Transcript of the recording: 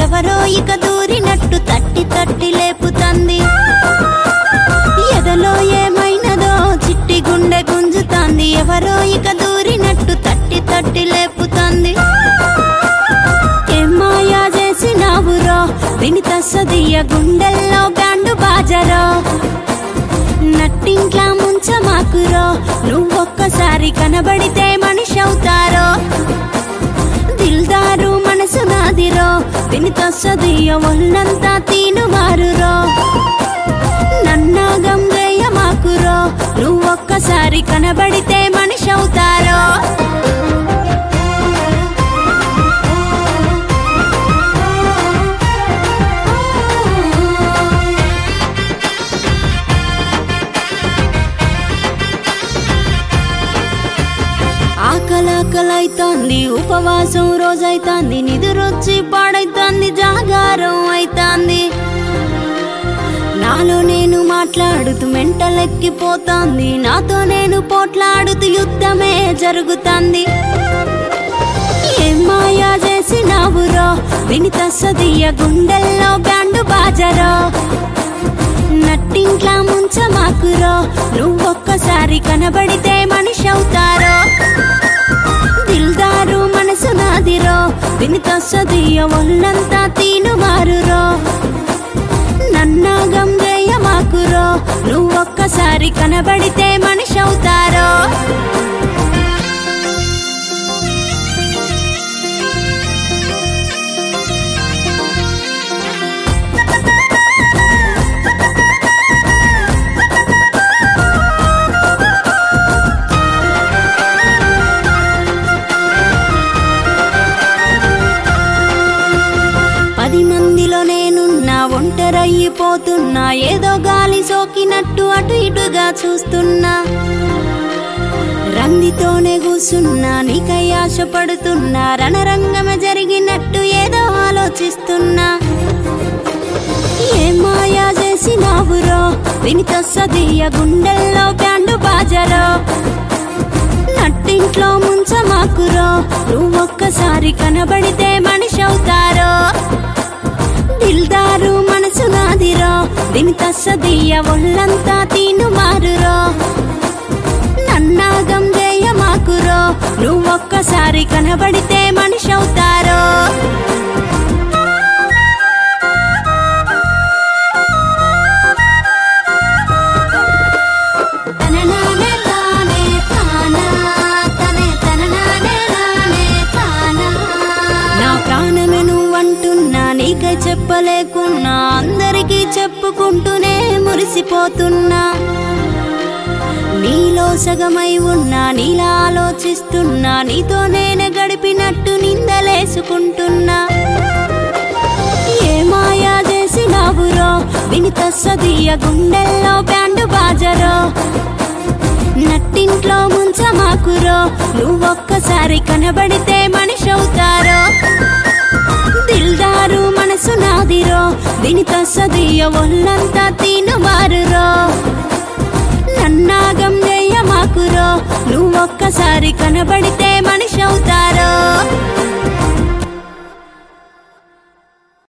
ఎవరో ఇక దూరినట్టు తట్టి తట్టి లేపుతంది ఎదలో ఏమైనదో చిట్టి గుండె గుంజుతాంది ఎవరో ఇక దూరినట్టు తట్టి తట్టి లేపుతంది ఏం మాయా చేసినావురో వినిత సదియ గుండెల్లో బ్యాండు బాజరో నట్టింట్లా ముంచమాకురో నువ్వొక్కసారి కనబడితే మనిషి అవుతారో దిల్దారు మనసు నాదిరో వినిత సదియ ఒళ్ళంతా తీను మారురో నన్నాగం వేయమాకురో నువ్వొక్కసారి కనబడితే మనిషి అవుతారో ఆకలాకలైతోంది ఉపవాసం రోజైతాంది నిదురొచ్చి పాడైతాంది జాగారం అయితాంది నాలో నేను మాట్లాడుతూ మెంటలెక్కిపోతాంది నాతో నేను పోట్లాడుతూ యుద్ధమే జరుగుతాంది ఏం మాయా చేసినావురో వినిత సదియ గుండెల్లో బ్యాండు బాజరో నట్టింట్లా ముంచమాకురో నువ్వొక్కసారి కనబడితే మనిషి అవుతారో దిల్దారు మనసు నాదిరో వినిత సదియ ఒళ్ళంతా తీను మారురో నన్నాగం వేయమాకురో నువ్వొక్కసారి కనబడితే మనిషి అవుతారో పది మందిలో నేనున్నా ఒంటరయ్యిపోతున్నా ఏదో గాలి సోకినట్టు అటు ఇటుగా చూస్తున్నా రందితోనే కూసున్నా నీకై ఆశపడుతున్నా రణరంగమే జరిగినట్టు ఏదో ఆలోచిస్తున్నా ఏం మాయా చేసినావురో వినిత సదియ గుండెల్లో బ్యాండు బాజరో నట్టింట్లో ముంచమాకురో నువ్వొక్కసారి కనబడితే మనిషి అవుతారో దిల్దారు మనసు నాదిరో వినిత సదియ ఒళ్ళంతా తీను మారురో నన్నాగం వేయమాకురో నువ్వొక్కసారి కనబడితే మనిషి అవుతారో తననానే తానే తానా, తనే తననానే నానే తానా. నా ప్రాణమే నువ్వంటున్నా నీకై చెప్పలేకున్నా అందరికీ చెప్పుకుంటూనే మురిసిపోతున్నా నీలో సగమై ఉన్నా నీలా ఆలోచిస్తున్నా నీతో నేనే గడిపినట్టు నిందలేసుకుంటున్నా ఏ మాయా చేసినావురో వినిత సదియ గుండెల్లో బ్యాండు బాజరో నట్టింట్లో ముంచమాకురో నువ్వొక్కసారి కనబడితే మనిషి అవుతారో దిల్దారు మనసు నాదిరో వినిత సదియ ఒళ్ళంతా తీను మారురో నన్నాగం వేయమాకురో నువ్వొక్కసారి కనబడితే మనిషి అవుతారో